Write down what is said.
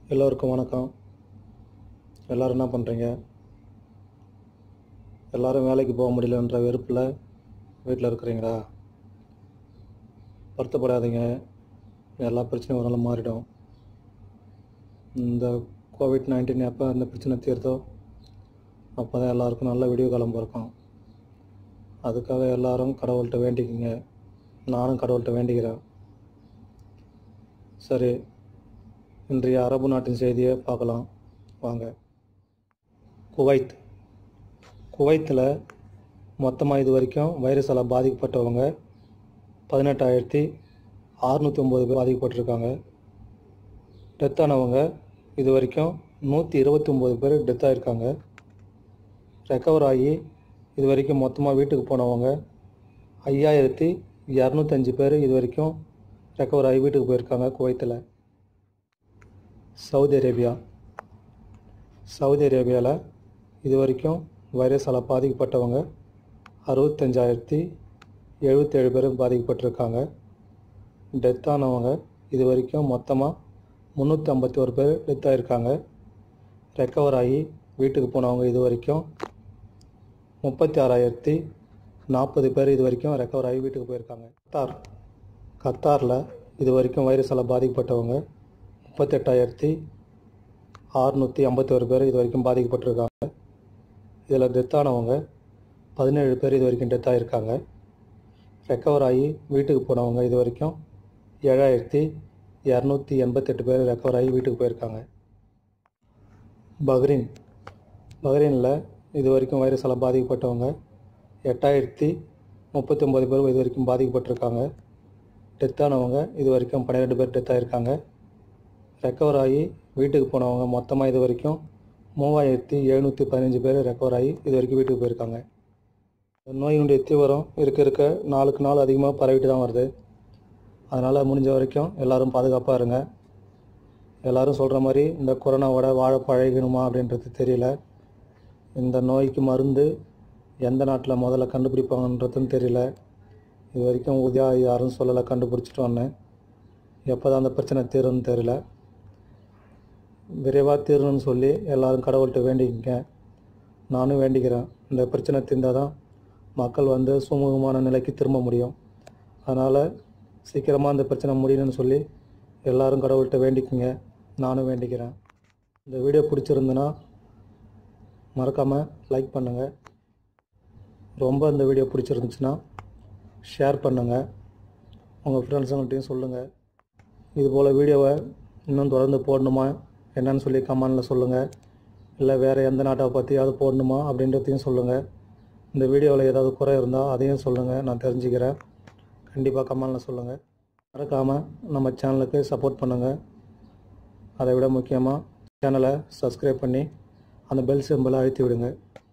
எல்லோருக்கும் வணக்கம் எல்லோரும் என்ன பண்ணுறீங்க எல்லோரும் வேலைக்கு போக முடியலன்ற வெறுப்பில் வீட்டில் இருக்கிறீங்களா வருத்தப்படாதீங்க எல்லா பிரச்சனையும் ஒரு நாள் மாறிடும் இந்த கோவிட் நைன்டீன் எப்போ இந்த பிரச்சனை தீர்த்தோ அப்போ தான் எல்லாருக்கும் நல்ல விடிவு காலம் பிறக்கும் அதுக்காக எல்லாரும் கடவுள்கிட்ட வேண்டிக்கிங்க நானும் கடவுள்கிட்ட வேண்டிக்கிறேன் சரி இன்றைய அரபு நாட்டின் செய்தியை பார்க்கலாம் வாங்க குவைத் குவைத்தில் மொத்தமாக இது வரைக்கும் வைரஸால் பாதிக்கப்பட்டவங்க பதினெட்டாயிரத்தி அறுநூற்றி ஒம்பது பேர் பாதிக்கப்பட்டிருக்காங்க டெத்தானவங்க இது வரைக்கும் நூற்றி இருபத்தி ஒம்பது பேர் டெத் ஆகிருக்காங்க ரெக்கவர் ஆகி இது வரைக்கும் மொத்தமாக வீட்டுக்கு போனவங்க ஐயாயிரத்தி இரநூத்தஞ்சு பேர் இது வரைக்கும் ரெக்கவர் ஆகி வீட்டுக்கு போயிருக்காங்க குவைத்தில் சவுதி அரேபியா சவுதி அரேபியாவில் இது வரைக்கும் வைரஸால் பாதிக்கப்பட்டவங்க அறுபத்தஞ்சாயிரத்தி எழுபத்தேழு பேர் பாதிக்கப்பட்டிருக்காங்க டெத் ஆனவங்க இது வரைக்கும் மொத்தமாக முந்நூற்றி ஐம்பத்தி ஒரு பேர் டெத் ஆகிருக்காங்க ரெக்கவர் ஆகி வீட்டுக்கு போனவங்க இது வரைக்கும் முப்பத்தி ஆறாயிரத்தி நாற்பது பேர் இது வரைக்கும் ரெக்கவர் ஆகி வீட்டுக்கு போயிருக்காங்க கத்தார் கத்தாரில் இது வரைக்கும் வைரஸால் பாதிக்கப்பட்டவங்க முப்பத்தெட்டாயிரத்தி அறுநூற்றி ஐம்பத்தோரு பேர் இது வரைக்கும் பாதிக்கப்பட்டிருக்காங்க இதில் டெத் ஆனவங்க பதினேழு பேர் இது வரைக்கும் டெத் ஆகிருக்காங்க ரெக்கவர் ஆகி வீட்டுக்கு போனவங்க இது வரைக்கும் ஏழாயிரத்தி இரநூத்தி எண்பத்தெட்டு பேர் ரெக்கவர் ஆகி வீட்டுக்கு போயிருக்காங்க பஹ்ரைன் பஹ்ரைனில் இது வரைக்கும் வைரஸால் பாதிக்கப்பட்டவங்க எட்டாயிரத்தி முப்பத்தி ஒம்பது பேர் இது வரைக்கும் பாதிக்கப்பட்டிருக்காங்க டெத் ஆனவங்க இது வரைக்கும் பன்னிரெண்டு பேர் டெத் ஆகிருக்காங்க ரெக்கவர் ஆகி வீட்டுக்கு போனவங்க மொத்தமாக இது வரைக்கும் மூவாயிரத்தி எழுநூற்றி பதினஞ்சு பேர் ரெக்கவர் ஆகி இது வரைக்கும் வீட்டுக்கு போயிருக்காங்க இந்த நோயினுடைய தீவிரம் இருக்க இருக்க நாளுக்கு நாள் அதிகமாக பரவிட்டு தான் வருது அதனால் முடிஞ்ச வரைக்கும் எல்லோரும் பாதுகாப்பாக இருங்க எல்லோரும் சொல்கிற மாதிரி இந்த கொரோனாவோட வாழ பழகணுமா அப்படின்றது தெரியல இந்த நோய்க்கு மருந்து எந்த நாட்டில் முதல்ல கண்டுபிடிப்பாங்கன்றதும் தெரியல இது வரைக்கும் உதயா யாரும் சொல்லலை கண்டுபிடிச்சிட்டோன்னு எப்போ தான் அந்த பிரச்சனை தீரும்னு தெரியல விரைவாக தீரணும்னு சொல்லி எல்லோரும் கடவுள்கிட்ட வேண்டிக்கங்க நானும் வேண்டிக்கிறேன் இந்த பிரச்சனை தீர்ந்தால் தான் மக்கள் வந்து சுமூகமான நிலைக்கு திரும்ப முடியும் அதனால் சீக்கிரமாக இந்த பிரச்சனை முடியணும்னு சொல்லி எல்லோரும் கடவுள்கிட்ட வேண்டிக்கங்க நானும் வேண்டிக்கிறேன் இந்த வீடியோ பிடிச்சிருந்துன்னா மறக்காமல் லைக் பண்ணுங்கள் ரொம்ப இந்த வீடியோ பிடிச்சிருந்துச்சுன்னா ஷேர் பண்ணுங்கள் உங்கள் ஃப்ரெண்ட்ஸுங்கள்ட்டையும் சொல்லுங்கள் இது போல் வீடியோவை இன்னும் தொடர்ந்து போடணுமா என்னன்னு சொல்லி கமெண்டில் சொல்லுங்கள் இல்லை வேறு எந்த நாட்டை பற்றியாவது போடணுமா அப்படின்றதையும் சொல்லுங்கள் இந்த வீடியோவில் ஏதாவது குறை இருந்தால் அதையும் சொல்லுங்கள் நான் தெரிஞ்சுக்கிறேன் கண்டிப்பாக கமெண்டில் சொல்லுங்கள் மறக்காமல் நம்ம சேனலுக்கு சப்போர்ட் பண்ணுங்கள் அதை விட முக்கியமாக சேனலை சப்ஸ்கிரைப் பண்ணி அந்த பெல் சிம்பிளை அழுத்தி விடுங்க